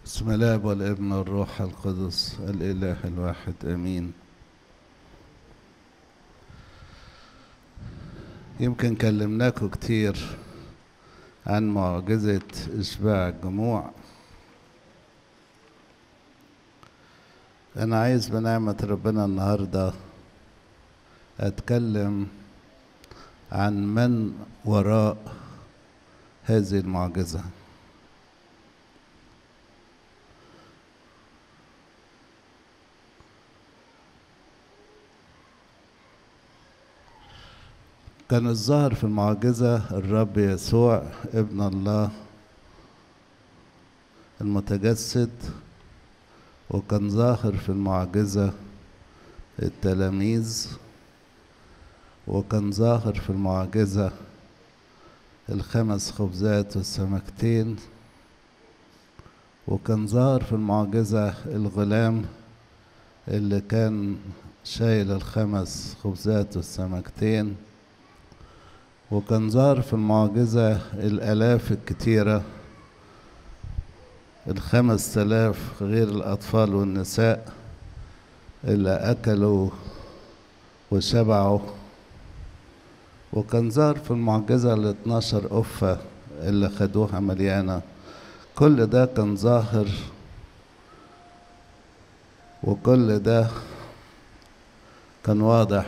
بسم الله والابن والروح القدس الإله الواحد آمين يمكن كلمناكم كتير عن معجزة إشباع الجموع أنا عايز بنعمة ربنا النهاردة أتكلم عن من وراء هذه المعجزة كان الظاهر في المعجزة الرب يسوع ابن الله المتجسد وكان ظاهر في المعجزة التلاميذ وكان ظاهر في المعجزة الخمس خبزات والسمكتين وكان ظاهر في المعجزة الغلام اللي كان شايل الخمس خبزات والسمكتين وكان ظهر في المعجزة الآلاف الكتيرة الخمس تلاف غير الأطفال والنساء اللي أكلوا وشبعوا وكان ظهر في المعجزة ال 12 قفة اللي خدوها مليانة كل ده كان ظاهر وكل ده كان واضح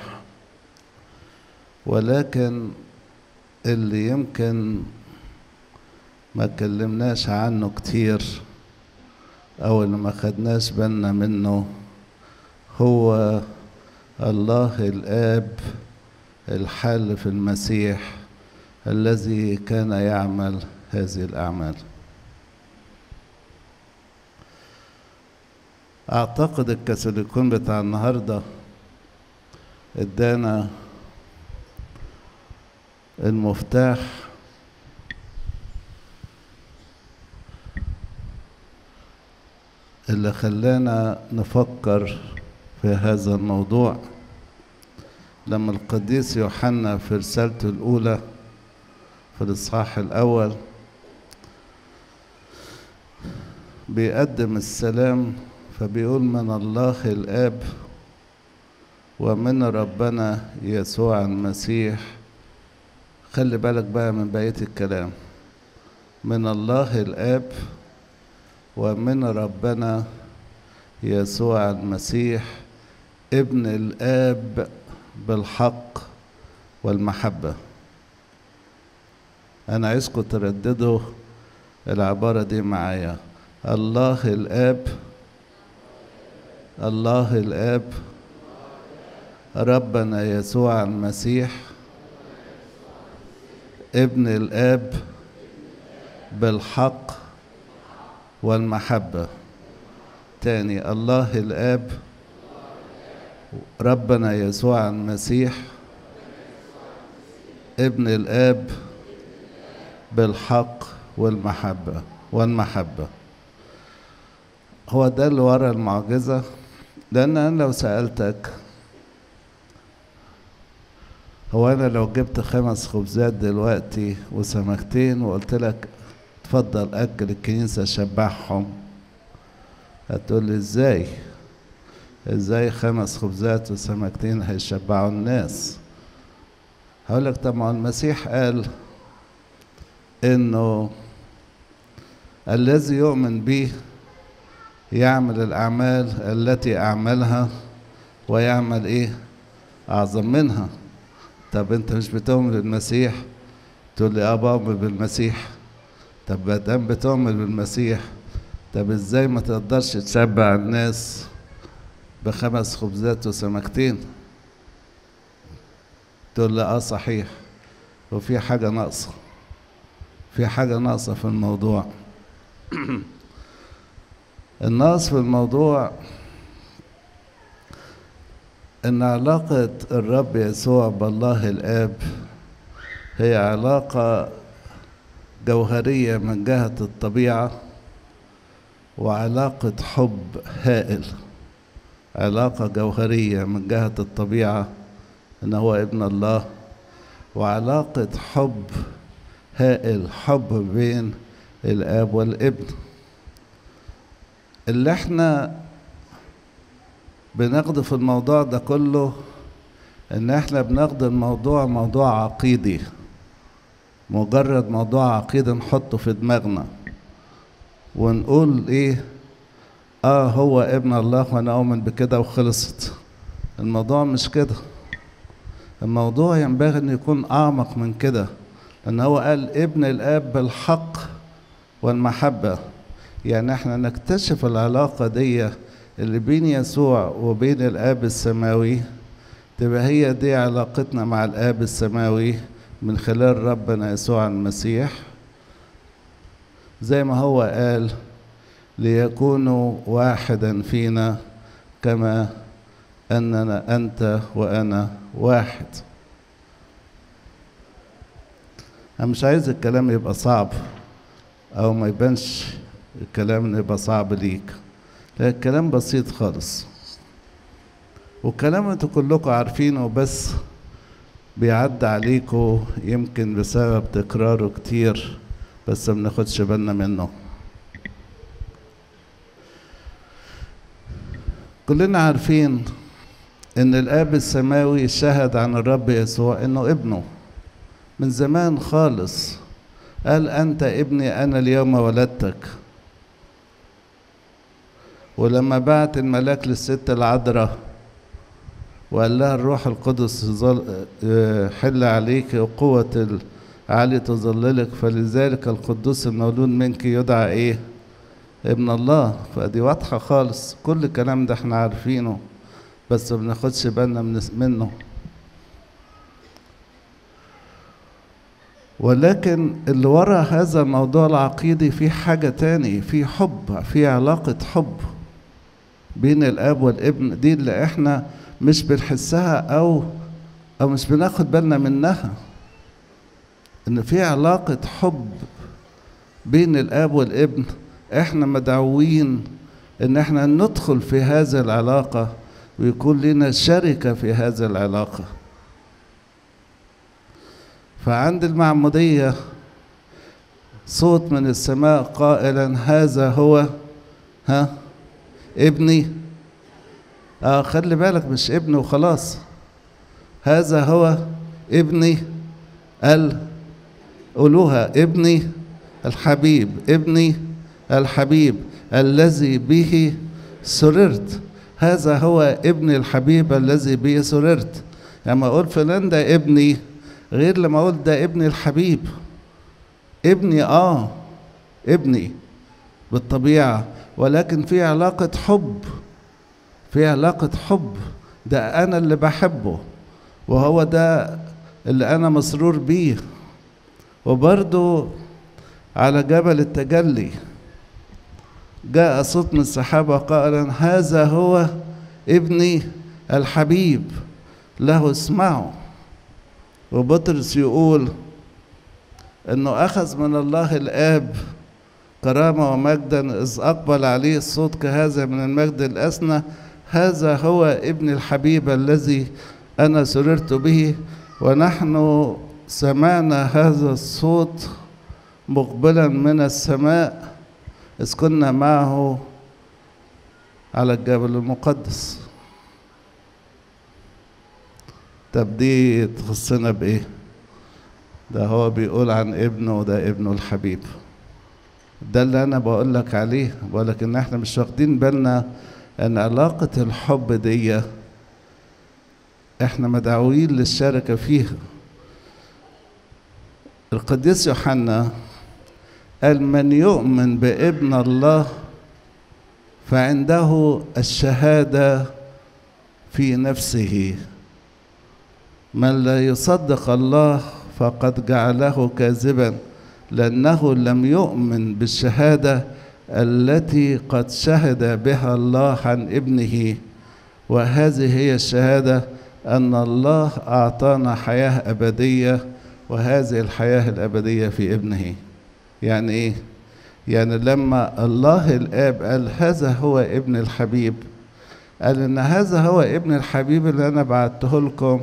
ولكن اللي يمكن ما اتكلمناش عنه كتير او اللي ما خدناش بالنا منه هو الله الاب الحل في المسيح الذي كان يعمل هذه الاعمال اعتقد الكاثوليكون بتاع النهارده ادانا المفتاح اللي خلانا نفكر في هذا الموضوع لما القديس يوحنا في رسالته الأولى في الإصحاح الأول بيقدم السلام فبيقول من الله الآب ومن ربنا يسوع المسيح خلي بالك بقى من بقية الكلام من الله الآب ومن ربنا يسوع المسيح ابن الآب بالحق والمحبة أنا عايزكم ترددوا العبارة دي معايا الله الآب الله الآب ربنا يسوع المسيح ابن الاب بالحق والمحبه تاني الله الاب ربنا يسوع المسيح ابن الاب بالحق والمحبه والمحبه هو ده اللي ورا المعجزه لان انا لو سالتك هو انا لو جبت خمس خبزات دلوقتي وسمكتين وقلت لك اتفضل اكل الكنيسه شبعهم هتقول لي ازاي ازاي خمس خبزات وسمكتين هيشبعوا الناس هقول لك طب ما المسيح قال انه الذي يؤمن بي يعمل الاعمال التي اعملها ويعمل ايه اعظم منها طب انت مش بتؤمن بالمسيح تقول لي اه بؤمن بالمسيح طب ما دام بتؤمن بالمسيح طب ازاي ما تقدرش تشبع الناس بخمس خبزات وسمكتين تقول لي اه صحيح وفي حاجة ناقصة في حاجة ناقصة في الموضوع الناقص في الموضوع ان علاقة الرب يسوع بالله الاب هي علاقة جوهرية من جهة الطبيعة وعلاقة حب هائل علاقة جوهرية من جهة الطبيعة ان هو ابن الله وعلاقة حب هائل حب بين الاب والابن اللي احنا بناخده في الموضوع ده كله ان احنا بناخد الموضوع موضوع عقيدي مجرد موضوع عقيدي نحطه في دماغنا ونقول ايه اه هو ابن الله وانا اؤمن بكده وخلصت الموضوع مش كده الموضوع ينبغي ان يكون اعمق من كده لان هو قال ابن الاب بالحق والمحبه يعني احنا نكتشف العلاقه دي اللي بين يسوع وبين الاب السماوي تبقى هي دي علاقتنا مع الاب السماوي من خلال ربنا يسوع المسيح زي ما هو قال ليكونوا واحدا فينا كما اننا انت وانا واحد انا مش عايز الكلام يبقى صعب او ما يبانش الكلام انه يبقى صعب ليك لا الكلام بسيط خالص والكلام انتوا كلكم عارفينه بس بيعدي عليكم يمكن بسبب تكراره كتير بس ما بناخدش بالنا منه كلنا عارفين ان الاب السماوي شهد عن الرب يسوع انه ابنه من زمان خالص قال انت ابني انا اليوم ولدتك ولما بعت الملاك للست العذراء وقال لها الروح القدس حل عليك وقوة العالية تظللك فلذلك القدوس المولود منك يدعى ايه ابن الله فدي واضحة خالص كل الكلام ده احنا عارفينه بس ما بناخدش بالنا من منه ولكن اللي ورا هذا الموضوع العقيدي في حاجة تاني في حب في علاقة حب بين الاب والابن دي اللي احنا مش بنحسها او او مش بناخد بالنا منها ان في علاقة حب بين الاب والابن احنا مدعوين ان احنا ندخل في هذه العلاقة ويكون لنا شركة في هذه العلاقة فعند المعمودية صوت من السماء قائلا هذا هو ها ابني اه خلي بالك مش ابني وخلاص هذا هو ابني ال قولوها ابني الحبيب ابني الحبيب الذي به سررت هذا هو ابني الحبيب الذي به سررت لما اقول فلان ده ابني غير لما اقول ده ابني الحبيب ابني اه ابني بالطبيعه ولكن في علاقه حب في علاقه حب ده انا اللي بحبه وهو ده اللي انا مسرور بيه وبرضو على جبل التجلي جاء صوت من السحابة قائلا هذا هو ابني الحبيب له اسمعوا وبطرس يقول انه اخذ من الله الاب كرامة ومجدا إذ أقبل عليه الصوت كهذا من المجد الأسنى هذا هو ابن الحبيب الذي أنا سررت به ونحن سمعنا هذا الصوت مقبلا من السماء إذ كنا معه على الجبل المقدس طب دي تخصنا بإيه؟ ده هو بيقول عن ابنه وده ابنه الحبيب ده اللي أنا بقول لك عليه بقول لك إن إحنا مش واخدين بالنا إن علاقة الحب دي إحنا مدعوين للشركة فيها القديس يوحنا قال من يؤمن بابن الله فعنده الشهاده في نفسه من لا يصدق الله فقد جعله كاذبا لانه لم يؤمن بالشهاده التي قد شهد بها الله عن ابنه وهذه هي الشهاده ان الله اعطانا حياه ابديه وهذه الحياه الابديه في ابنه يعني ايه يعني لما الله الاب قال هذا هو ابن الحبيب قال ان هذا هو ابن الحبيب اللي انا بعته لكم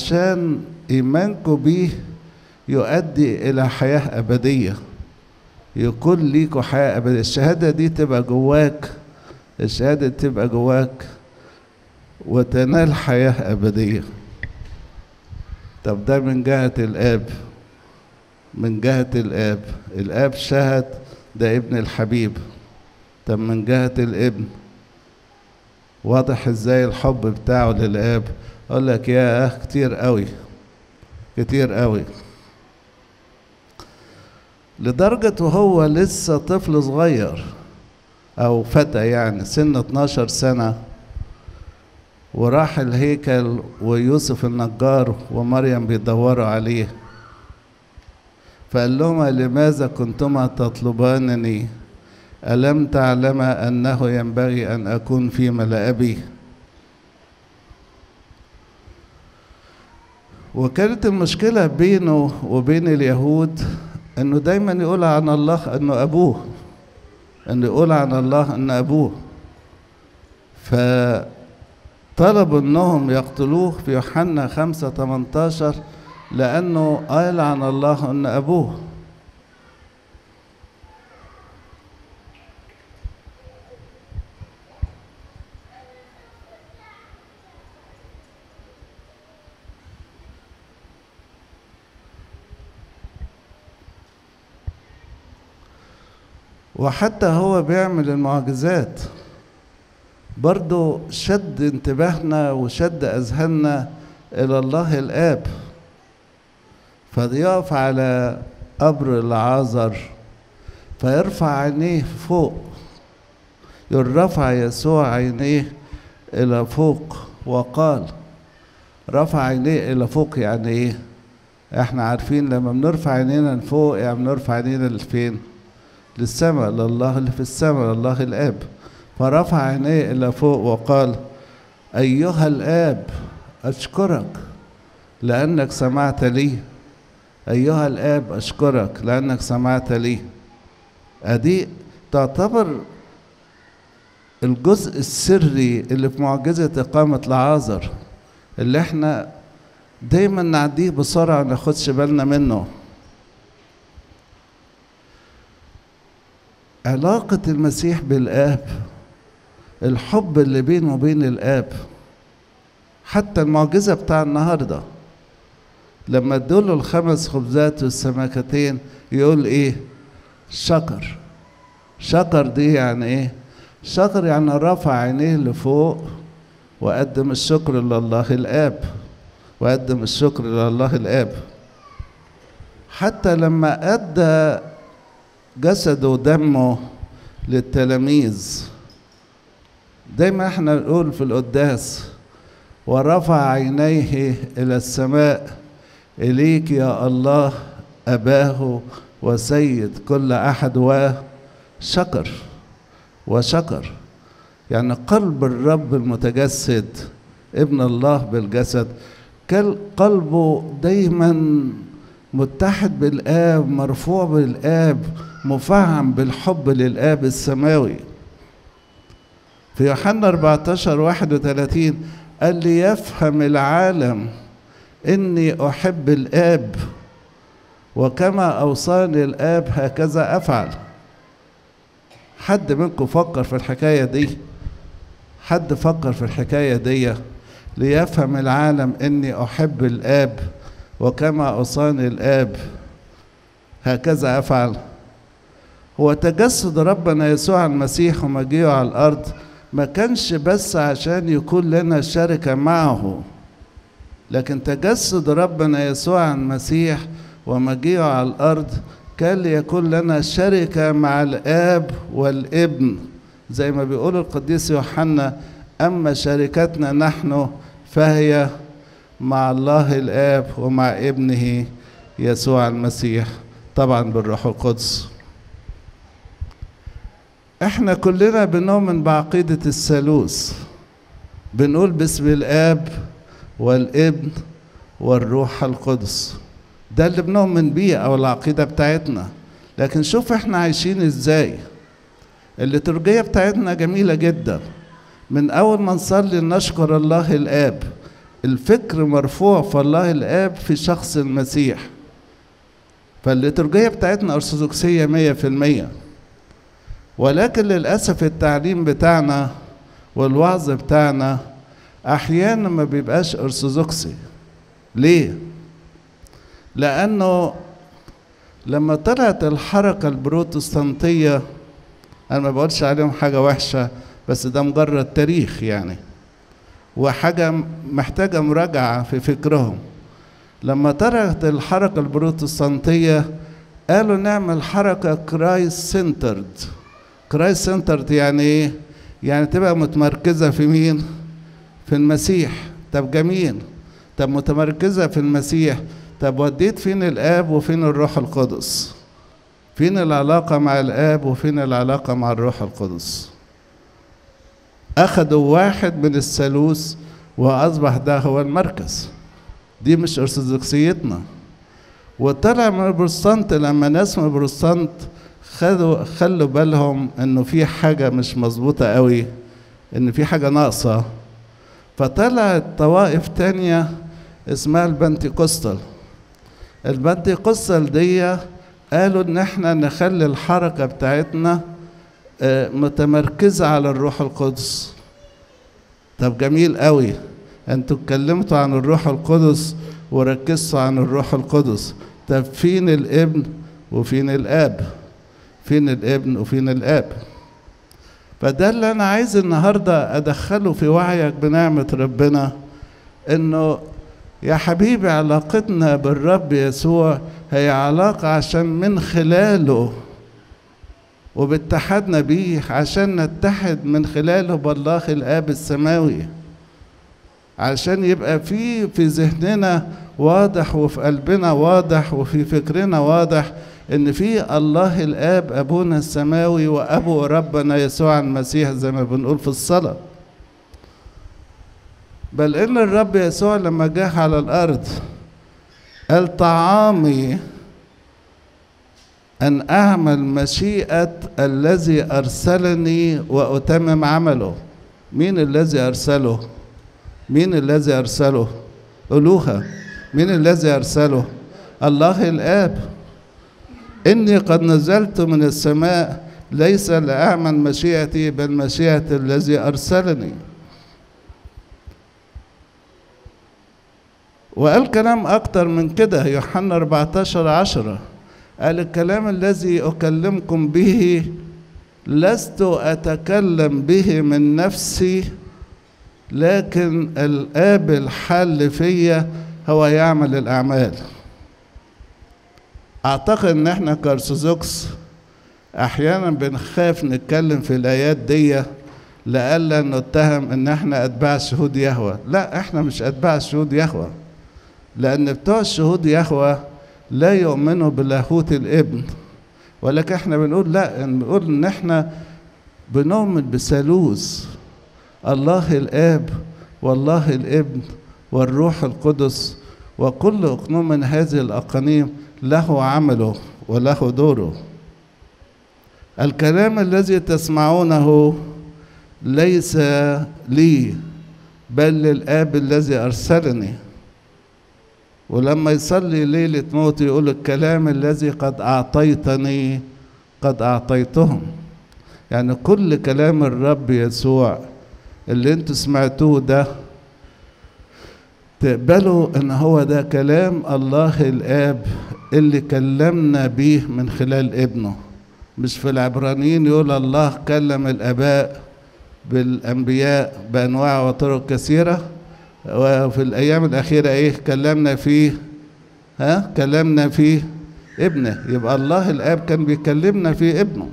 علشان ايمانكم بيه يؤدي الى حياه ابديه يكون ليكوا حياة أبدية الشهادة دي تبقى جواك الشهادة دي تبقى جواك وتنال حياة أبدية طب ده من جهة الآب من جهة الآب الآب شهد ده ابن الحبيب طب من جهة الابن واضح ازاي الحب بتاعه للآب اقول لك يا كتير قوي كتير قوي لدرجة وهو لسه طفل صغير أو فتى يعني سن 12 سنة وراح الهيكل ويوسف النجار ومريم بيدوروا عليه فقال لهما لماذا كنتما تطلبانني ألم تعلما أنه ينبغي أن أكون في ملأ أبي وكانت المشكلة بينه وبين اليهود انه دايما يقول عن الله انه ابوه انه يقول عن الله ان ابوه فطلبوا انهم يقتلوه في يوحنا خمسة 18 لانه قال عن الله ان ابوه وحتى هو بيعمل المعجزات برضو شد انتباهنا وشد أذهاننا إلى الله الآب فيقف على قبر العازر فيرفع عينيه فوق يرفع يسوع عينيه إلى فوق وقال رفع عينيه إلى فوق يعني إيه؟ إحنا عارفين لما بنرفع عينينا لفوق يعني بنرفع عينينا لفين؟ للسماء لله اللي في السماء لله الآب فرفع عينيه إلى فوق وقال أيها الآب أشكرك لأنك سمعت لي أيها الآب أشكرك لأنك سمعت لي أدي تعتبر الجزء السري اللي في معجزة إقامة لعازر اللي احنا دايما نعديه بسرعة ناخدش بالنا منه علاقة المسيح بالآب الحب اللي بينه وبين الآب حتى المعجزة بتاع النهاردة لما ادوله الخمس خبزات والسمكتين يقول ايه شكر شكر دي يعني ايه شكر يعني رفع عينيه لفوق وقدم الشكر لله الآب وقدم الشكر لله الآب حتى لما أدى جسده ودمه للتلاميذ دايما احنا نقول في القداس ورفع عينيه الى السماء اليك يا الله اباه وسيد كل احد وشكر وشكر يعني قلب الرب المتجسد ابن الله بالجسد كان قلبه دايما متحد بالآب مرفوع بالآب مفعم بالحب للآب السماوي في يوحنا 14 31 قال لي يفهم العالم إني أحب الآب وكما أوصاني الآب هكذا أفعل حد منكم فكر في الحكاية دي حد فكر في الحكاية دي ليفهم العالم إني أحب الآب وكما أوصاني الآب هكذا أفعل هو تجسد ربنا يسوع المسيح ومجيئه على الأرض ما كانش بس عشان يكون لنا شركة معه لكن تجسد ربنا يسوع المسيح ومجيئه على الأرض كان ليكون لنا شركة مع الآب والابن زي ما بيقول القديس يوحنا أما شركتنا نحن فهي مع الله الآب ومع ابنه يسوع المسيح طبعا بالروح القدس احنا كلنا بنؤمن بعقيدة الثالوث بنقول باسم الآب والابن والروح القدس ده اللي بنؤمن بيه أو العقيدة بتاعتنا لكن شوف احنا عايشين ازاي الليتورجية بتاعتنا جميلة جدا من أول ما نصلي نشكر الله الآب الفكر مرفوع في الله الآب في شخص المسيح فالليتورجية بتاعتنا أرثوذكسية مية في المية ولكن للأسف التعليم بتاعنا والوعظ بتاعنا أحيانا ما بيبقاش أرثوذكسي ليه؟ لأنه لما طلعت الحركة البروتستانتية أنا ما بقولش عليهم حاجة وحشة بس ده مجرد تاريخ يعني وحاجة محتاجة مراجعة في فكرهم لما طلعت الحركة البروتستانتية قالوا نعمل حركة كرايس سنترد كرايس سنترد يعني ايه؟ يعني تبقى متمركزة في مين؟ في المسيح طب جميل طب متمركزة في المسيح طب وديت فين الآب وفين الروح القدس؟ فين العلاقة مع الآب وفين العلاقة مع الروح القدس؟ أخذوا واحد من الثالوث وأصبح ده هو المركز دي مش أرثوذكسيتنا وطلع من البروتستانت لما ناس من البروتستانت خدوا خلوا بالهم انه في حاجه مش مظبوطه قوي ان في حاجه ناقصه فطلعت طوائف تانية اسمها البنتيكوستال البنتيكوستال دي قالوا ان احنا نخلي الحركه بتاعتنا متمركزه على الروح القدس طب جميل قوي انتوا اتكلمتوا عن الروح القدس وركزتوا عن الروح القدس طب فين الابن وفين الاب فين الابن وفين الاب فده اللي انا عايز النهارده ادخله في وعيك بنعمه ربنا انه يا حبيبي علاقتنا بالرب يسوع هي علاقه عشان من خلاله وباتحادنا بيه عشان نتحد من خلاله بالله الاب السماوي عشان يبقى في في ذهننا واضح وفي قلبنا واضح وفي فكرنا واضح ان في الله الاب ابونا السماوي وابو ربنا يسوع المسيح زي ما بنقول في الصلاه بل ان الرب يسوع لما جه على الارض قال طعامي ان اعمل مشيئه الذي ارسلني واتمم عمله مين الذي ارسله مين الذي ارسله قولوها مين الذي ارسله الله الاب إني قد نزلت من السماء ليس لأعمل مشيئتي بل مشيئة الذي أرسلني وقال كلام أكتر من كده يوحنا 14 عشرة قال الكلام الذي أكلمكم به لست أتكلم به من نفسي لكن الآب الحل فيا هو يعمل الأعمال اعتقد ان احنا كارثوذكس احيانا بنخاف نتكلم في الايات دي لئلا نتهم ان احنا اتباع شهود يهوى لا احنا مش اتباع شهود يهوى لان بتوع شهود يهوى لا يؤمنوا بلاهوت الابن ولكن احنا بنقول لا بنقول ان احنا بنؤمن بثالوث الله الاب والله الابن والروح القدس وكل اقنوم من هذه الاقانيم له عمله وله دوره الكلام الذي تسمعونه ليس لي بل للاب الذي ارسلني ولما يصلي ليله موت يقول الكلام الذي قد اعطيتني قد اعطيتهم يعني كل كلام الرب يسوع اللي انتوا سمعتوه ده تقبلوا ان هو ده كلام الله الاب اللي كلمنا بيه من خلال ابنه مش في العبرانيين يقول الله كلم الاباء بالانبياء بانواع وطرق كثيره وفي الايام الاخيره ايه كلمنا فيه ها كلمنا فيه ابنه يبقى الله الاب كان بيكلمنا في ابنه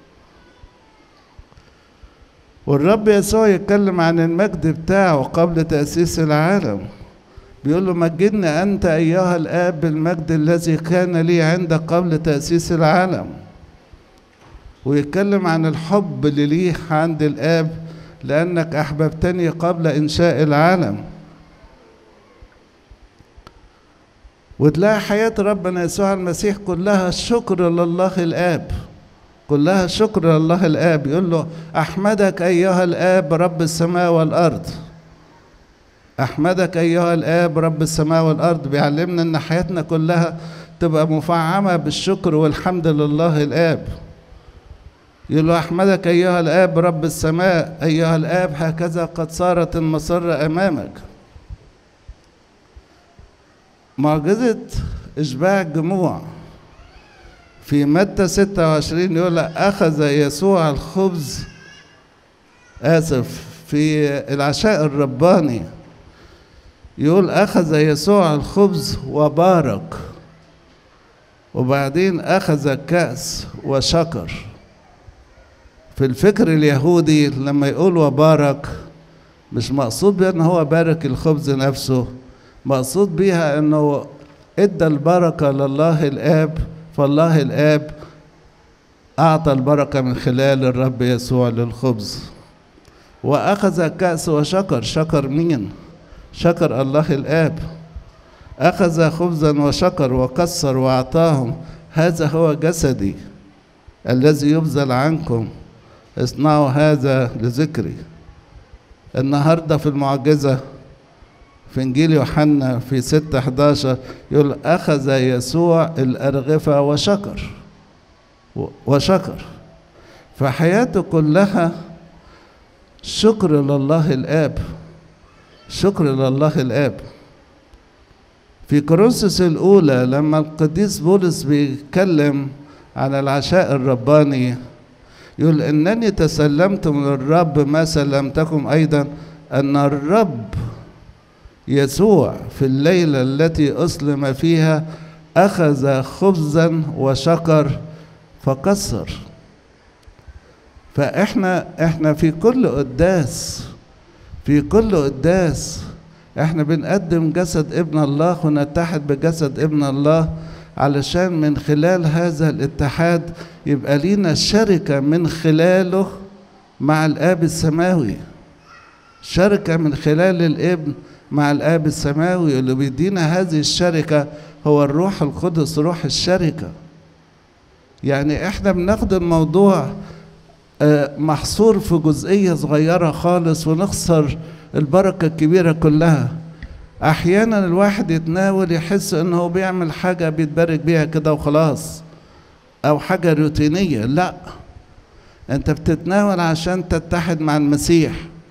والرب يسوع يتكلم عن المجد بتاعه قبل تاسيس العالم بيقول له مجدني أنت أيها الآب بالمجد الذي كان لي عندك قبل تأسيس العالم ويتكلم عن الحب اللي ليه عند الآب لأنك أحببتني قبل إنشاء العالم وتلاقي حياة ربنا يسوع المسيح كلها شكر لله الآب كلها شكر لله الآب يقول له أحمدك أيها الآب رب السماء والأرض أحمدك أيها الآب رب السماء والأرض بيعلمنا إن حياتنا كلها تبقى مفعمة بالشكر والحمد لله الآب يقول له أحمدك أيها الآب رب السماء أيها الآب هكذا قد صارت المسرة أمامك معجزة إشباع الجموع في متى 26 يقول لك أخذ يسوع الخبز آسف في العشاء الرباني يقول أخذ يسوع الخبز وبارك وبعدين أخذ الكأس وشكر في الفكر اليهودي لما يقول وبارك مش مقصود بأن هو بارك الخبز نفسه مقصود بيها أنه ادى البركة لله الآب فالله الآب أعطى البركة من خلال الرب يسوع للخبز وأخذ الكأس وشكر شكر مين؟ شكر الله الآب أخذ خبزا وشكر وكسر وأعطاهم هذا هو جسدي الذي يبذل عنكم اصنعوا هذا لذكري النهاردة في المعجزة في إنجيل يوحنا في ستة 11 يقول أخذ يسوع الأرغفة وشكر وشكر فحياته كلها شكر لله الآب شكر لله الآب في كورنثوس الأولى لما القديس بولس بيتكلم عن العشاء الرباني يقول إنني تسلمت من الرب ما سلمتكم أيضا أن الرب يسوع في الليلة التي أسلم فيها أخذ خبزا وشكر فكسر فإحنا إحنا في كل قداس في كل قداس احنا بنقدم جسد ابن الله ونتحد بجسد ابن الله علشان من خلال هذا الاتحاد يبقى لينا شركة من خلاله مع الآب السماوي شركة من خلال الابن مع الآب السماوي اللي بيدينا هذه الشركة هو الروح القدس روح الشركة يعني احنا بناخد الموضوع محصور في جزئية صغيرة خالص ونخسر البركة الكبيرة كلها أحيانا الواحد يتناول يحس إنه هو بيعمل حاجة بيتبارك بيها كده وخلاص أو حاجة روتينية لا أنت بتتناول عشان تتحد مع المسيح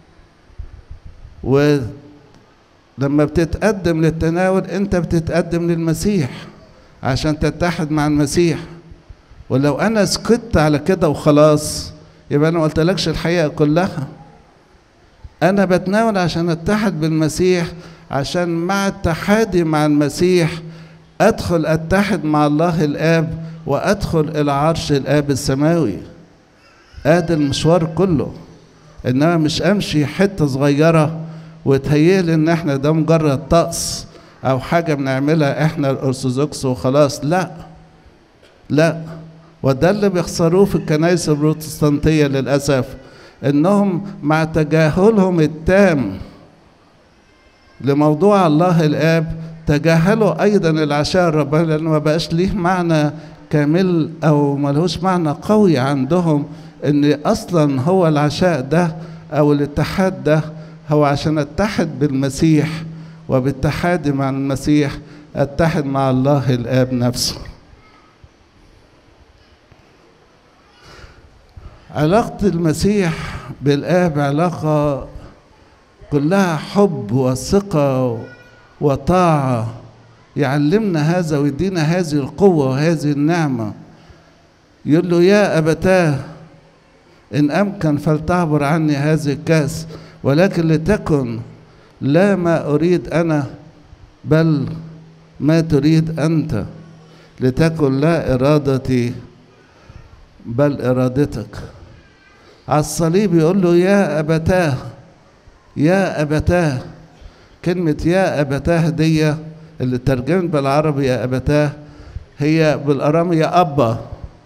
ولما بتتقدم للتناول أنت بتتقدم للمسيح عشان تتحد مع المسيح ولو أنا سكت على كده وخلاص يبقى أنا قلتلكش الحقيقة كلها أنا بتناول عشان أتحد بالمسيح عشان مع اتحادي مع المسيح أدخل أتحد مع الله الآب وأدخل إلى عرش الآب السماوي آدي المشوار كله إنما مش أمشي حتة صغيرة وتهيألي إن إحنا ده مجرد طقس أو حاجة بنعملها إحنا الأرثوذكس وخلاص لا لا وده اللي بيخسروه في الكنائس البروتستانتية للأسف إنهم مع تجاهلهم التام لموضوع الله الآب تجاهلوا أيضا العشاء الرباني لأنه ما بقاش ليه معنى كامل أو ملهوش معنى قوي عندهم إن أصلا هو العشاء ده أو الاتحاد ده هو عشان اتحد بالمسيح وباتحادي مع المسيح اتحد مع الله الآب نفسه علاقة المسيح بالآب علاقة كلها حب وثقة وطاعة يعلمنا هذا ويدينا هذه القوة وهذه النعمة يقول له يا أبتاه إن أمكن فلتعبر عني هذه الكأس ولكن لتكن لا ما أريد أنا بل ما تريد أنت لتكن لا إرادتي بل إرادتك على الصليب يقول له يا أبتاه يا أبتاه كلمة يا أبتاه دي اللي ترجمت بالعربي يا أبتاه هي بالأرامي يا أبا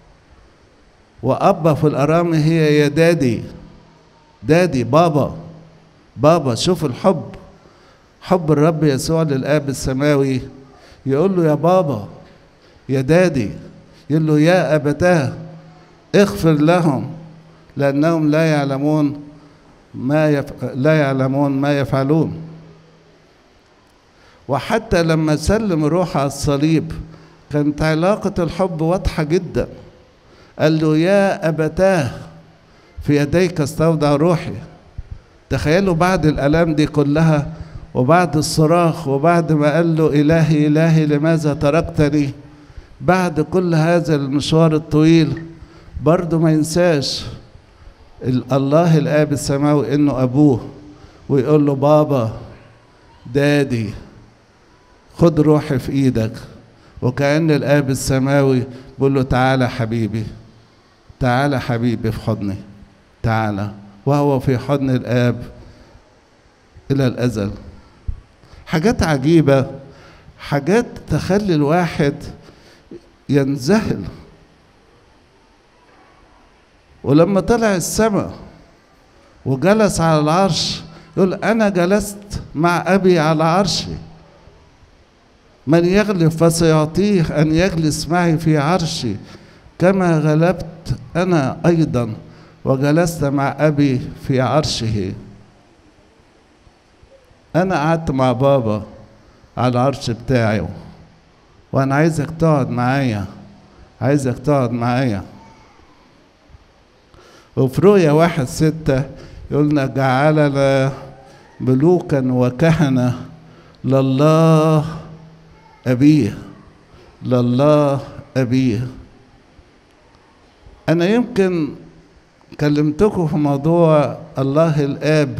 وأبا في الأرامي هي يا دادي دادي بابا بابا شوف الحب حب الرب يسوع للآب السماوي يقول له يا بابا يا دادي يقول له يا أبتاه اغفر لهم لأنهم لا يعلمون ما يف... لا يعلمون ما يفعلون وحتى لما سلم روح على الصليب كانت علاقة الحب واضحة جدا قال له يا أبتاه في يديك استودع روحي تخيلوا بعد الآلام دي كلها وبعد الصراخ وبعد ما قال له إلهي إلهي لماذا تركتني بعد كل هذا المشوار الطويل برضه ما ينساش الله الآب السماوي إنه أبوه ويقول له بابا دادي خد روحي في إيدك وكأن الآب السماوي بيقول له تعالى حبيبي تعالى حبيبي في حضني تعالى وهو في حضن الآب إلى الأزل حاجات عجيبة حاجات تخلي الواحد ينذهل ولما طلع السماء وجلس على العرش يقول أنا جلست مع أبي على عرشي من يغلب فسيعطيه أن يجلس معي في عرشي كما غلبت أنا أيضا وجلست مع أبي في عرشه أنا قعدت مع بابا على العرش بتاعي وأنا عايزك تقعد معايا عايزك تقعد معايا وفي رؤيا واحد ستة يقولنا جعلنا ملوكا وكهنة لله أبيه لله أبيه أنا يمكن كلمتكم في موضوع الله الآب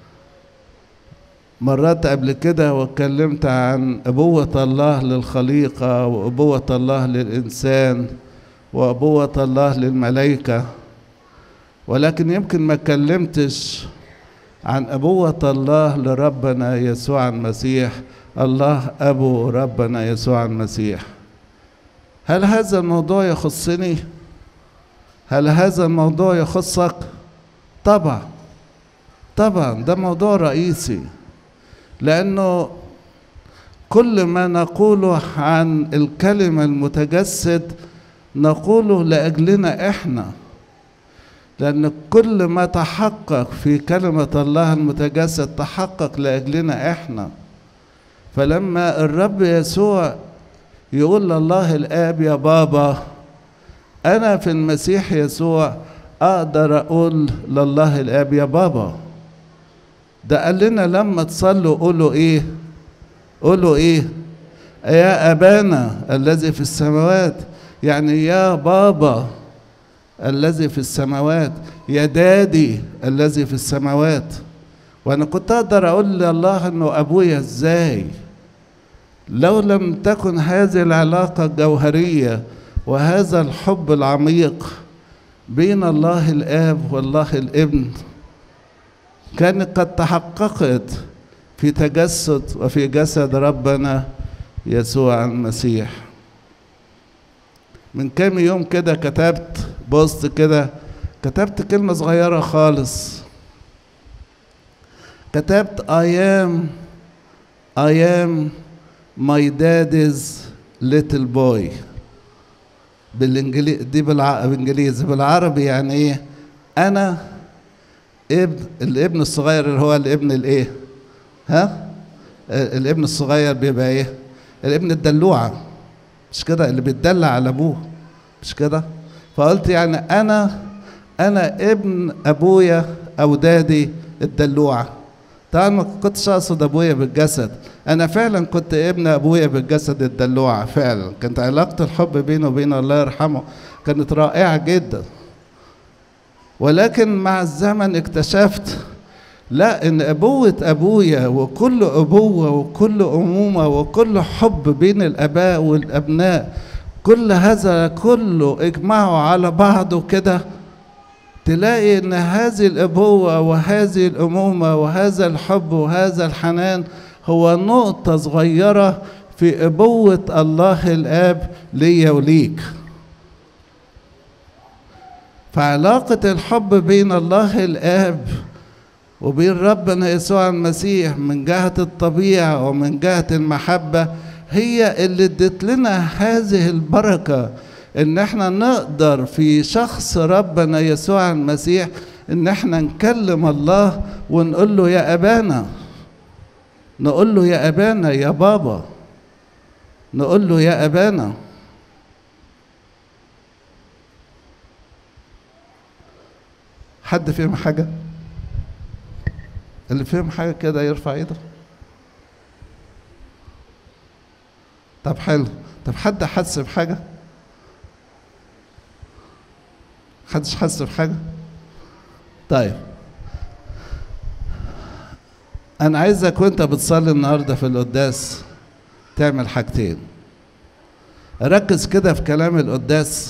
مرات قبل كده واتكلمت عن أبوة الله للخليقة وأبوة الله للإنسان وأبوة الله للملائكة ولكن يمكن ما اتكلمتش عن أبوة الله لربنا يسوع المسيح الله أبو ربنا يسوع المسيح هل هذا الموضوع يخصني؟ هل هذا الموضوع يخصك؟ طبعا طبعا ده موضوع رئيسي لأنه كل ما نقوله عن الكلمة المتجسد نقوله لأجلنا إحنا لأن كل ما تحقق في كلمة الله المتجسد تحقق لأجلنا إحنا فلما الرب يسوع يقول لله الآب يا بابا أنا في المسيح يسوع أقدر أقول لله الآب يا بابا ده قال لنا لما تصلوا قولوا إيه قولوا إيه يا أبانا الذي في السماوات يعني يا بابا الذي في السماوات يا دادي الذي في السماوات وانا كنت اقدر اقول لله انه ابويا ازاي لو لم تكن هذه العلاقه الجوهريه وهذا الحب العميق بين الله الاب والله الابن كانت قد تحققت في تجسد وفي جسد ربنا يسوع المسيح من كام يوم كده كتبت بوست كده كتبت كلمة صغيرة خالص كتبت I am I am my daddy's little boy بالانجليزي دي بالع... بالانجليزي بالعربي يعني ايه انا ابن الابن الصغير اللي هو الابن الايه ها الابن الصغير بيبقى ايه الابن الدلوعه مش كده اللي بيتدلع على ابوه مش كده فقلت يعني انا انا ابن ابويا او دادي الدلوعه طبعا ما كنتش اقصد ابويا بالجسد انا فعلا كنت ابن ابويا بالجسد الدلوعه فعلا كانت علاقه الحب بينه وبين الله يرحمه كانت رائعه جدا ولكن مع الزمن اكتشفت لا ان ابوه ابويا وكل ابوه وكل امومه وكل حب بين الاباء والابناء كل هذا كله اجمعوا على بعضه كده تلاقي ان هذه الابوه وهذه الامومه وهذا الحب وهذا الحنان هو نقطه صغيره في ابوه الله الاب ليا وليك فعلاقه الحب بين الله الاب وبين ربنا يسوع المسيح من جهه الطبيعه ومن جهه المحبه هي اللي ادت لنا هذه البركه ان احنا نقدر في شخص ربنا يسوع المسيح ان احنا نكلم الله ونقول له يا ابانا نقول له يا ابانا يا بابا نقول له يا ابانا حد فهم حاجة اللي فهم حاجة كده يرفع ايده طب حلو طب حد حس بحاجة حدش حس بحاجة طيب أنا عايزك وأنت بتصلي النهاردة في القداس تعمل حاجتين ركز كده في كلام القداس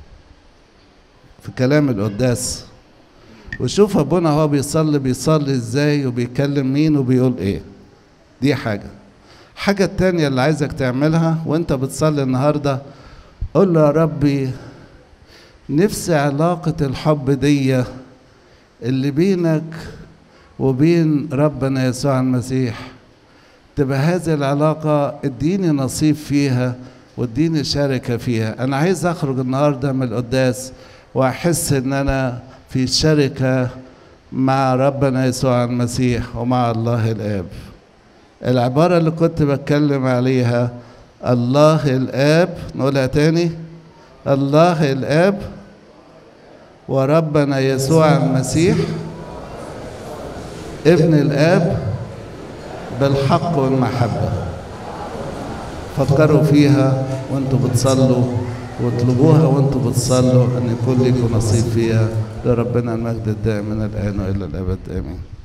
في كلام القداس وشوف ابونا هو بيصلي بيصلي ازاي وبيكلم مين وبيقول ايه دي حاجة حاجة التانية اللي عايزك تعملها وانت بتصلي النهاردة قول له يا ربي نفسي علاقة الحب دي اللي بينك وبين ربنا يسوع المسيح تبقى هذه العلاقة اديني نصيب فيها واديني شركة فيها أنا عايز أخرج النهاردة من القداس وأحس إن أنا في شركة مع ربنا يسوع المسيح ومع الله الآب العبارة اللي كنت بتكلم عليها الله الآب نقولها تاني الله الآب وربنا يسوع المسيح ابن الآب بالحق والمحبة فكروا فيها وانتوا بتصلوا واطلبوها وانتوا بتصلوا ان يكون لكم نصيب فيها لربنا المجد الدائم من الان والى الابد امين